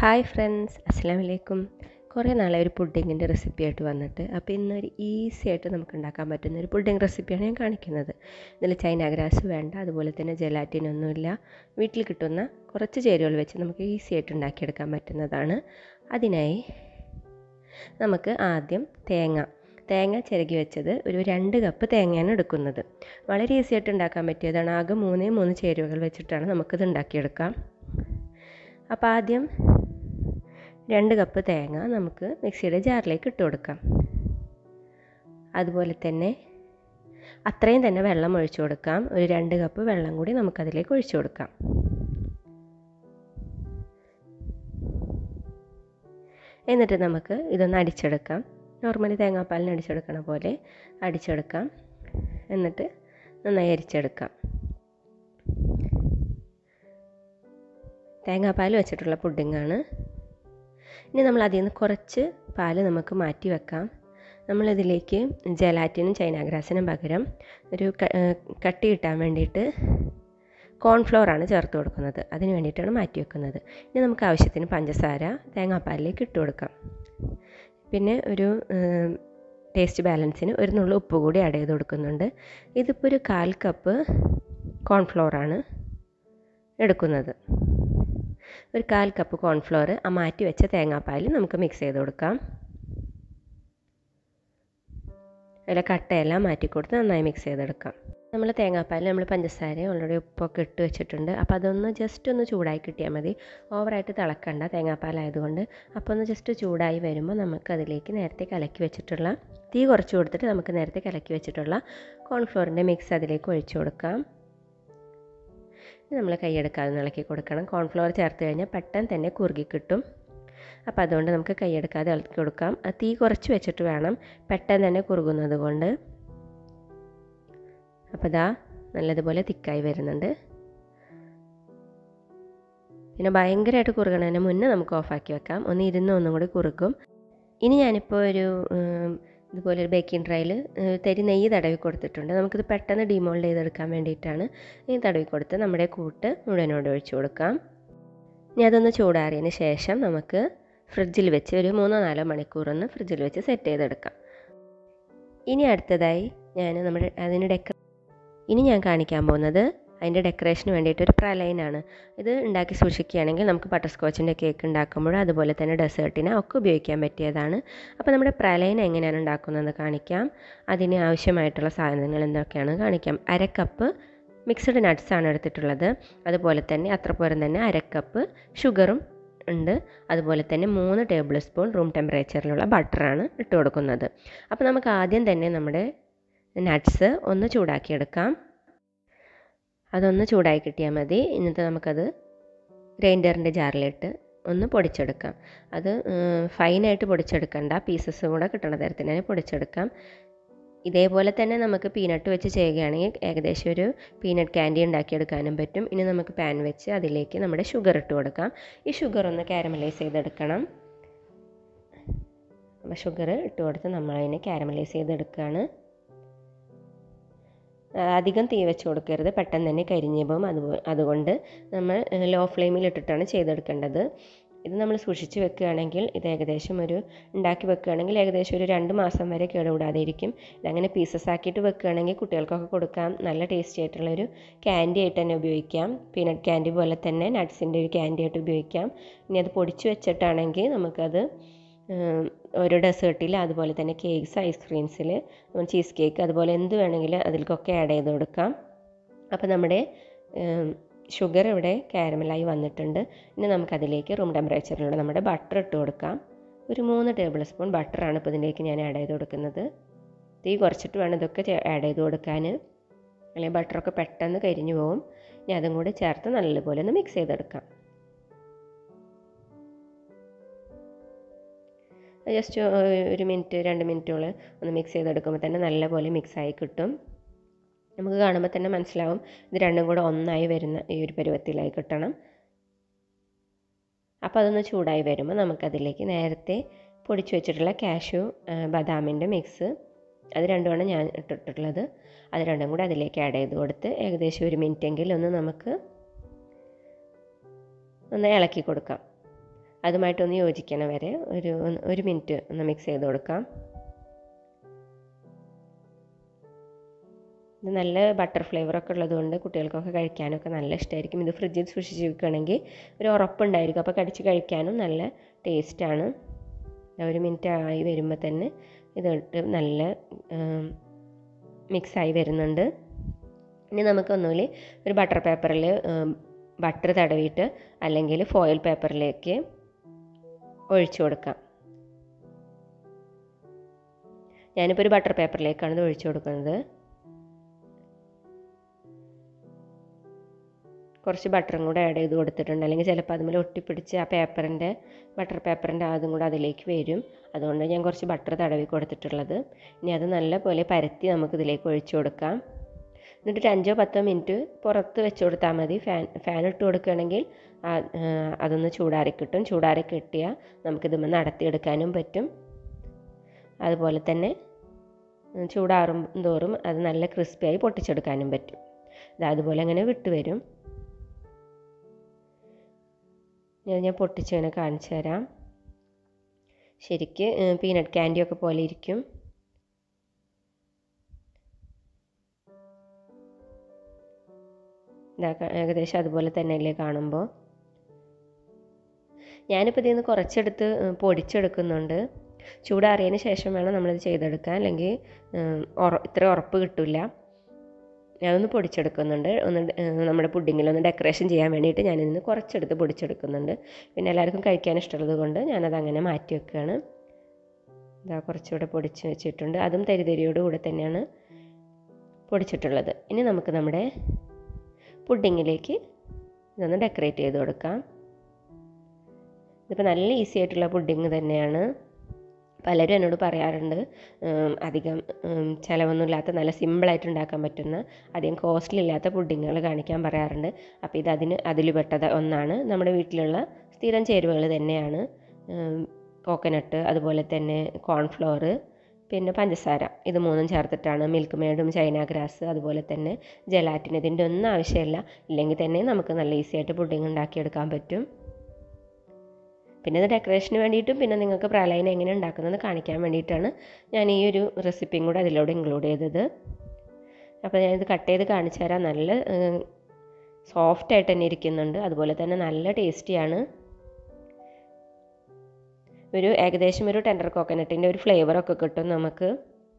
hi friends അസ്സാം വലൈക്കും കുറേ നാളെ ഒരു പുഡിങ്ങിൻ്റെ റെസിപ്പി ആയിട്ട് വന്നിട്ട് അപ്പോൾ ഇന്നൊരു ഈസി ആയിട്ട് നമുക്ക് ഉണ്ടാക്കാൻ പറ്റുന്ന ഒരു പുഡിങ് റെസിപ്പിയാണ് ഞാൻ കാണിക്കുന്നത് ഇതിൽ ചൈന ഗ്രാസ് വേണ്ട അതുപോലെ തന്നെ ജെലാറ്റിൻ ഒന്നുമില്ല വീട്ടിൽ കിട്ടുന്ന കുറച്ച് ചേരുവകൾ വെച്ച് നമുക്ക് ഈസി ആയിട്ട് ഉണ്ടാക്കിയെടുക്കാൻ പറ്റുന്നതാണ് അതിനായി നമുക്ക് ആദ്യം തേങ്ങ തേങ്ങ ചിരകി വെച്ചത് ഒരു രണ്ട് കപ്പ് തേങ്ങയാണ് എടുക്കുന്നത് വളരെ ഈസി ആയിട്ട് ഉണ്ടാക്കാൻ പറ്റിയതാണ് ആകെ മൂന്നേ മൂന്ന് ചേരുവകൾ വെച്ചിട്ടാണ് നമുക്കിത് ഉണ്ടാക്കിയെടുക്കാം അപ്പോൾ ആദ്യം രണ്ട് കപ്പ് തേങ്ങ നമുക്ക് മിക്സിയുടെ ജാറിലേക്ക് ഇട്ട് കൊടുക്കാം അതുപോലെ തന്നെ അത്രയും തന്നെ വെള്ളം ഒഴിച്ചു കൊടുക്കാം ഒരു രണ്ട് കപ്പ് വെള്ളം കൂടി നമുക്കതിലേക്ക് ഒഴിച്ചു കൊടുക്കാം എന്നിട്ട് നമുക്ക് ഇതൊന്ന് അടിച്ചെടുക്കാം നോർമലി തേങ്ങാപ്പാലിന് അടിച്ചെടുക്കണ പോലെ അടിച്ചെടുക്കാം എന്നിട്ട് നന്നായി അരിച്ചെടുക്കാം തേങ്ങാപ്പാൽ വെച്ചിട്ടുള്ള പുഡിങ്ങാണ് ഇനി നമ്മൾ അതിൽ നിന്ന് കുറച്ച് പാല് നമുക്ക് മാറ്റി വെക്കാം നമ്മളിതിലേക്ക് ജലാറ്റിനും ചൈനാഗ്രാസിനും പകരം ഒരു കട്ടി കിട്ടാൻ വേണ്ടിയിട്ട് കോൺഫ്ലോർ ആണ് ചേർത്ത് കൊടുക്കുന്നത് അതിന് വേണ്ടിയിട്ടാണ് മാറ്റി വെക്കുന്നത് ഇനി നമുക്ക് ആവശ്യത്തിന് പഞ്ചസാര തേങ്ങാപ്പാലിലേക്ക് ഇട്ട് കൊടുക്കാം പിന്നെ ഒരു ടേസ്റ്റ് ബാലൻസിന് ഒരു നുള്ളു ഉപ്പ് കൂടി ആഡ് ചെയ്ത് കൊടുക്കുന്നുണ്ട് ഇതിപ്പോൾ ഒരു കാൽ കപ്പ് കോൺഫ്ലോറാണ് എടുക്കുന്നത് ഒരു കാൽ കപ്പ് കോൺഫ്ലോർ ആ മാറ്റി വെച്ച തേങ്ങാപ്പാലിൽ നമുക്ക് മിക്സ് ചെയ്ത് കൊടുക്കാം അതിലെ കട്ടയെല്ലാം മാറ്റി കൊടുത്ത് നന്നായി മിക്സ് ചെയ്തെടുക്കാം നമ്മൾ തേങ്ങാപ്പാലിൽ നമ്മൾ പഞ്ചസാര ഓൾറെഡി ഉപ്പൊക്കെ ഇട്ട് വെച്ചിട്ടുണ്ട് അപ്പോൾ അതൊന്ന് ജസ്റ്റ് ഒന്ന് ചൂടായി കിട്ടിയാൽ മതി ഓവറായിട്ട് തിളക്കണ്ട തേങ്ങാപ്പാലായതുകൊണ്ട് അപ്പോൾ ഒന്ന് ജസ്റ്റ് ചൂടായി വരുമ്പോൾ നമുക്ക് അതിലേക്ക് നേരത്തെ കലക്കി വെച്ചിട്ടുള്ള തീ കുറച്ച് കൊടുത്തിട്ട് നമുക്ക് നേരത്തെ കലക്കി വെച്ചിട്ടുള്ള കോൺഫ്ലോറിൻ്റെ മിക്സ് അതിലേക്ക് ഒഴിച്ചു കൊടുക്കാം നമ്മൾ കൈയെടുക്കാതെ ഇളക്കി കൊടുക്കണം കോൺഫ്ലവർ ചേർത്ത് കഴിഞ്ഞാൽ പെട്ടെന്ന് തന്നെ കുറുകി കിട്ടും അപ്പോൾ അതുകൊണ്ട് നമുക്ക് കൈയെടുക്കാതെ ഇളക്കി കൊടുക്കാം തീ കുറച്ച് വെച്ചിട്ട് വേണം പെട്ടെന്ന് തന്നെ കുറുകുന്നത് കൊണ്ട് അപ്പോൾ ഇതാ നല്ലതുപോലെ തിക്കായി വരുന്നുണ്ട് പിന്നെ ഭയങ്കരമായിട്ട് കുറുകണതിന് മുന്നേ നമുക്ക് ഓഫാക്കി വെക്കാം ഒന്ന് ഇരുന്ന് ഒന്നും കൂടി കുറുക്കും ഇനി ഞാനിപ്പോൾ ഒരു ഇതുപോലെ ഒരു ബേക്കിംഗ് ട്രൈയിൽ തരി നെയ്യ് തടവി കൊടുത്തിട്ടുണ്ട് നമുക്കിത് പെട്ടെന്ന് ഡിമോൾഡ് ചെയ്തെടുക്കാൻ വേണ്ടിയിട്ടാണ് നെയ്യ് തടവി കൊടുത്ത് നമ്മുടെ കൂട്ട് മുഴുവനോട് ഒഴിച്ചു കൊടുക്കാം ഇനി അതൊന്ന് ചൂടാറിയതിന് ശേഷം നമുക്ക് ഫ്രിഡ്ജിൽ വെച്ച് ഒരു മൂന്നോ നാലോ മണിക്കൂറൊന്ന് ഫ്രിഡ്ജിൽ വെച്ച് സെറ്റ് ചെയ്തെടുക്കാം ഇനി അടുത്തതായി ഞാൻ നമ്മുടെ അതിന് ഡെക്ക ഇനി ഞാൻ കാണിക്കാൻ പോകുന്നത് അതിൻ്റെ ഡെക്കറേഷന് വേണ്ടിയിട്ട് ഒരു പ്രലൈനാണ് ഇത് ഉണ്ടാക്കി സൂക്ഷിക്കുകയാണെങ്കിൽ നമുക്ക് ബട്ടർ സ്കോച്ചിൻ്റെ കേക്ക് ഉണ്ടാക്കുമ്പോൾ അതുപോലെ തന്നെ ഡെസേർട്ടിന് ഒക്കെ ഉപയോഗിക്കാൻ പറ്റിയതാണ് അപ്പോൾ നമ്മുടെ പ്രലൈൻ എങ്ങനെയാണ് ഉണ്ടാക്കുന്നതെന്ന് കാണിക്കാം അതിന് ആവശ്യമായിട്ടുള്ള സാധനങ്ങൾ എന്തൊക്കെയാണ് കാണിക്കാം അര കപ്പ് മിക്സഡ് നട്ട്സാണ് എടുത്തിട്ടുള്ളത് അതുപോലെ തന്നെ അത്ര പോരം തന്നെ അര കപ്പ് ഷുഗറും ഉണ്ട് അതുപോലെ തന്നെ മൂന്ന് ടേബിൾ സ്പൂൺ റൂം ടെമ്പറേച്ചറിലുള്ള ബട്ടറാണ് ഇട്ട് കൊടുക്കുന്നത് അപ്പോൾ നമുക്ക് ആദ്യം തന്നെ നമ്മുടെ നട്ട്സ് ഒന്ന് ചൂടാക്കിയെടുക്കാം അതൊന്ന് ചൂടായി കിട്ടിയാൽ മതി എന്നിട്ട് നമുക്കത് ഗ്രൈൻഡറിൻ്റെ ജാറിലിട്ട് ഒന്ന് പൊടിച്ചെടുക്കാം അത് ഫൈനായിട്ട് പൊടിച്ചെടുക്കണ്ട പീസസ് കൂടെ കിട്ടണ തരത്തിന് തന്നെ പൊടിച്ചെടുക്കാം ഇതേപോലെ തന്നെ നമുക്ക് പീനട്ട് വെച്ച് ചെയ്യുകയാണെങ്കിൽ ഏകദേശം ഒരു പീനട്ട് ക്യാൻഡി ഉണ്ടാക്കിയെടുക്കാനും പറ്റും ഇനി നമുക്ക് പാൻ വെച്ച് അതിലേക്ക് നമ്മുടെ ഷുഗർ ഇട്ട് കൊടുക്കാം ഈ ഷുഗർ ഒന്ന് കാരമലൈസ് ചെയ്തെടുക്കണം അപ്പോൾ ഷുഗർ ഇട്ട് കൊടുത്ത് നമ്മളതിനെ കാരമലൈസ് ചെയ്തെടുക്കുകയാണ് അധികം തീ വെച്ച് കൊടുക്കരുത് പെട്ടെന്ന് തന്നെ കരിഞ്ഞു പോകും അത് അതുകൊണ്ട് നമ്മൾ ലോ ഫ്ലെയിമിൽ ഇട്ടിട്ടാണ് ചെയ്തെടുക്കേണ്ടത് ഇത് നമ്മൾ സൂക്ഷിച്ച് വെക്കുകയാണെങ്കിൽ ഇത് ഏകദേശം ഒരു ഉണ്ടാക്കി വെക്കുകയാണെങ്കിൽ ഏകദേശം ഒരു രണ്ട് മാസം വരെ കേടുകൂടാതെ ഇരിക്കും ഇതങ്ങനെ പീസസ് ആക്കിയിട്ട് വെക്കുകയാണെങ്കിൽ കുട്ടികൾക്കൊക്കെ കൊടുക്കാം നല്ല ടേസ്റ്റി ആയിട്ടുള്ളൊരു ക്യാൻഡി ആയിട്ട് തന്നെ ഉപയോഗിക്കാം പീനട്ട് ക്യാൻഡി പോലെ തന്നെ നട്ട്സിൻ്റെ ഒരു ക്യാൻഡി ആയിട്ട് ഉപയോഗിക്കാം ഇനി അത് പൊടിച്ച് വെച്ചിട്ടാണെങ്കിൽ നമുക്കത് ഒരു ഡെസേർട്ടിൽ അതുപോലെ തന്നെ കേക്ക്സ് ഐസ്ക്രീംസിൽ ചീസ് കേക്ക് അതുപോലെ എന്ത് വേണമെങ്കിലും അതിൽക്കൊക്കെ ആഡ് ചെയ്ത് കൊടുക്കാം അപ്പോൾ നമ്മുടെ ഷുഗർ ഇവിടെ കാരമലായി വന്നിട്ടുണ്ട് ഇനി നമുക്കതിലേക്ക് റൂം ടെമ്പറേച്ചറിലുള്ള നമ്മുടെ ബട്ടർ ഇട്ട് കൊടുക്കാം ഒരു മൂന്ന് ടേബിൾ സ്പൂൺ ബട്ടറാണ് ഇപ്പോൾ ഇതിലേക്ക് ഞാൻ ആഡ് ചെയ്ത് കൊടുക്കുന്നത് തീ കുറച്ചിട്ട് വേണം ഇതൊക്കെ ആഡ് ചെയ്ത് കൊടുക്കാൻ അല്ലെങ്കിൽ ബട്ടറൊക്കെ പെട്ടെന്ന് കരിഞ്ഞു പോകും ഇനി അതും കൂടി ചേർത്ത് നല്ലപോലെ ഒന്ന് മിക്സ് ചെയ്തെടുക്കാം ജസ്റ്റ് ഒരു മിനിറ്റ് രണ്ട് മിനിറ്റോളം ഒന്ന് മിക്സ് ചെയ്തെടുക്കുമ്പോൾ തന്നെ നല്ലപോലെ മിക്സായി കിട്ടും നമുക്ക് കാണുമ്പോൾ തന്നെ മനസ്സിലാവും ഇത് രണ്ടും കൂടെ ഒന്നായി വരുന്ന ഈ ഒരു പരുവത്തിലായി കിട്ടണം അപ്പോൾ അതൊന്ന് ചൂടായി വരുമ്പോൾ നമുക്കതിലേക്ക് നേരത്തെ പൊടിച്ചു വെച്ചിട്ടുള്ള കാഷ്യൂ ബദാമിൻ്റെ മിക്സ് അത് രണ്ടുമാണ് ഞാൻ ഇട്ടിട്ടുള്ളത് അത് രണ്ടും കൂടെ അതിലേക്ക് ആഡ് ചെയ്ത് കൊടുത്ത് ഏകദേശം ഒരു മിനിറ്റെങ്കിലും ഒന്ന് നമുക്ക് ഒന്ന് ഇളക്കി കൊടുക്കാം അതുമായിട്ടൊന്ന് യോജിക്കണ വരെ ഒരു ഒരു മിനിറ്റ് ഒന്ന് മിക്സ് ചെയ്ത് കൊടുക്കാം ഇത് നല്ല ബട്ടർ ഫ്ലേവറൊക്കെ ഉള്ളതുകൊണ്ട് കുട്ടികൾക്കൊക്കെ കഴിക്കാനൊക്കെ നല്ല ഇഷ്ടമായിരിക്കും ഇത് ഫ്രിഡ്ജിൽ സൂക്ഷിച്ച് വെക്കുകയാണെങ്കിൽ ഒരു ഉറപ്പുണ്ടായിരിക്കും അപ്പോൾ കടിച്ച് കഴിക്കാനും നല്ല ടേസ്റ്റാണ് ഒരു മിനിറ്റ് ആയി വരുമ്പോൾ തന്നെ ഇതിട്ട് നല്ല മിക്സായി വരുന്നുണ്ട് ഇനി നമുക്ക് ഒന്നുകൂടി ഒരു ബട്ടർ പേപ്പറിൽ ബട്ടർ തടവിയിട്ട് അല്ലെങ്കിൽ ഫോയിൽ പേപ്പറിലേക്ക് ഒഴിച്ചു കൊടുക്കാം ഞാനിപ്പോൾ ഒരു ബട്ടർ പേപ്പറിലേക്കാണ് ഇത് ഒഴിച്ചു കൊടുക്കുന്നത് കുറച്ച് ബട്ടറും കൂടെ ആഡ് ചെയ്ത് കൊടുത്തിട്ടുണ്ട് അല്ലെങ്കിൽ ചിലപ്പോൾ അതുമേൽ ഒട്ടിപ്പിടിച്ച് ആ പേപ്പറിൻ്റെ ബട്ടർ പേപ്പറിൻ്റെ അതും കൂടെ അതിലേക്ക് വരും അതുകൊണ്ട് ഞാൻ കുറച്ച് ബട്ടർ തടവി കൊടുത്തിട്ടുള്ളത് ഇനി അത് നല്ല പോലെ പരത്തി നമുക്ക് ഇതിലേക്ക് ഒഴിച്ചു കൊടുക്കാം എന്നിട്ട് ഒരു അഞ്ചോ പത്തോ മിനിറ്റ് പുറത്ത് വെച്ച് കൊടുത്താൽ മതി ഫാൻ ഫാൻ ഇട്ട് കൊടുക്കുകയാണെങ്കിൽ അതൊന്ന് ചൂടാറി കിട്ടും ചൂടാറി കിട്ടിയാൽ നമുക്കിതുമ്മ നടത്തിയെടുക്കാനും പറ്റും അതുപോലെ തന്നെ ചൂടാറും തോറും അത് നല്ല ക്രിസ്പിയായി പൊട്ടിച്ചെടുക്കാനും പറ്റും ഇത് അതുപോലെ അങ്ങനെ വിട്ട് വരും ഞാൻ ഞാൻ പൊട്ടിച്ചതിനെ കാണിച്ചു തരാം ശരിക്ക് പീനട്ട് ക്യാൻഡിയൊക്കെ പോലെ ഇരിക്കും ഇതാ ഏകദേശം അതുപോലെ തന്നെയല്ലേ കാണുമ്പോൾ ഞാനിപ്പോൾ ഇതിൽ നിന്ന് കുറച്ചെടുത്ത് പൊടിച്ചെടുക്കുന്നുണ്ട് ചൂടാറിയതിന് ശേഷം വേണം നമ്മളിത് ചെയ്തെടുക്കാൻ അല്ലെങ്കിൽ ഇത്ര ഉറപ്പ് കിട്ടില്ല ഞാനൊന്ന് പൊടിച്ചെടുക്കുന്നുണ്ട് ഒന്ന് നമ്മുടെ പുഡിങ്ങിലൊന്ന് ഡെക്കറേഷൻ ചെയ്യാൻ വേണ്ടിയിട്ട് ഞാനിതിന് കുറച്ചെടുത്ത് പൊടിച്ചെടുക്കുന്നുണ്ട് പിന്നെ എല്ലാവർക്കും കഴിക്കാൻ ഇഷ്ടമുള്ളത് കൊണ്ട് ഞാനത് അങ്ങനെ മാറ്റി വെക്കുകയാണ് ഇതാ കുറച്ചുകൂടെ പൊടിച്ച് വെച്ചിട്ടുണ്ട് അതും തരിതരിയോട് കൂടെ തന്നെയാണ് പൊടിച്ചിട്ടുള്ളത് ഇനി നമുക്ക് നമ്മുടെ പുഡിങ്ങിലേക്ക് ഇതൊന്ന് ഡെക്കറേറ്റ് ചെയ്ത് കൊടുക്കാം ഇതിപ്പോൾ നല്ല ഈസി ആയിട്ടുള്ള പുഡിങ് തന്നെയാണ് പലരും എന്നോട് പറയാറുണ്ട് അധികം ചിലവൊന്നുമില്ലാത്ത നല്ല സിമ്പിളായിട്ട് ഉണ്ടാക്കാൻ പറ്റുന്ന അധികം കോസ്റ്റ്ലി ഇല്ലാത്ത പുഡിങ്ങുകൾ കാണിക്കാൻ പറയാറുണ്ട് അപ്പോൾ ഇത് അതിന് അതിൽ പെട്ടത് ഒന്നാണ് നമ്മുടെ വീട്ടിലുള്ള സ്ഥിരം ചേരുവകൾ തന്നെയാണ് കോക്കനട്ട് അതുപോലെ തന്നെ കോൺഫ്ലോർ പിന്നെ പഞ്ചസാര ഇത് മൂന്നും ചേർത്തിട്ടാണ് മിൽക്ക് മേഡും ചൈന ഗ്രാസ് അതുപോലെ തന്നെ ജലാറ്റിൻ ഇതിൻ്റെ ഒന്നും ആവശ്യമില്ല ഇല്ലെങ്കിൽ തന്നെ നമുക്ക് നല്ല ഈസി ആയിട്ട് പുഡിങ് ഉണ്ടാക്കിയെടുക്കാൻ പറ്റും പിന്നെ ഇത് ഡെക്കറേഷന് വേണ്ടിയിട്ടും പിന്നെ നിങ്ങൾക്ക് പ്രാലൈൻ എങ്ങനെ ഉണ്ടാക്കുന്നത് കാണിക്കാൻ വേണ്ടിയിട്ടാണ് ഞാൻ ഈ ഒരു റെസിപ്പിയും കൂടെ അതിലൂടെ ഇൻക്ലൂഡ് ചെയ്തത് അപ്പോൾ ഞാനിത് കട്ട് ചെയ്ത് കാണിച്ചു തരാം നല്ല സോഫ്റ്റ് ആയിട്ട് തന്നെ ഇരിക്കുന്നുണ്ട് അതുപോലെ തന്നെ നല്ല ടേസ്റ്റിയാണ് ഒരു ഏകദേശം ഒരു ടെൻഡർ കോക്കനട്ടിൻ്റെ ഒരു ഫ്ലേവറൊക്കെ കിട്ടും നമുക്ക്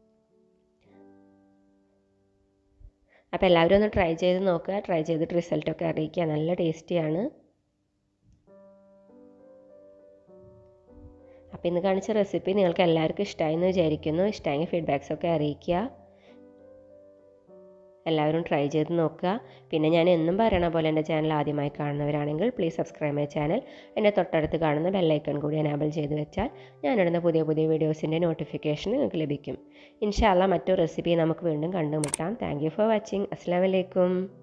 അപ്പോൾ എല്ലാവരും ഒന്ന് ട്രൈ ചെയ്ത് നോക്കുക ട്രൈ ചെയ്തിട്ട് റിസൾട്ടൊക്കെ അറിയിക്കുക നല്ല ടേസ്റ്റിയാണ് അപ്പോൾ ഇന്ന് കാണിച്ച റെസിപ്പി നിങ്ങൾക്ക് എല്ലാവർക്കും ഇഷ്ടമായി എന്ന് വിചാരിക്കുന്നു ഇഷ്ടമായെങ്കിൽ ഫീഡ്ബാക്സ് ഒക്കെ അറിയിക്കുക എല്ലാവരും ട്രൈ ചെയ്ത് നോക്കുക പിന്നെ ഞാൻ എന്നും പറയണ പോലെ എൻ്റെ ചാനൽ ആദ്യമായി കാണുന്നവരാണെങ്കിൽ പ്ലീസ് സബ്സ്ക്രൈബ് മൈ ചാനൽ എൻ്റെ തൊട്ടടുത്ത് കാണുന്ന ബെല്ലൈക്കൺ കൂടി എനാബിൾ ചെയ്ത് വെച്ചാൽ ഞാനിടുന്ന പുതിയ പുതിയ വീഡിയോസിൻ്റെ നോട്ടിഫിക്കേഷൻ നിങ്ങൾക്ക് ലഭിക്കും ഇൻഷാല്ല മറ്റൊരു റെസിപ്പി നമുക്ക് വീണ്ടും കണ്ടുമുട്ടാം താങ്ക് യു ഫോർ വാച്ചിങ് അസ്സാം വലൈക്കും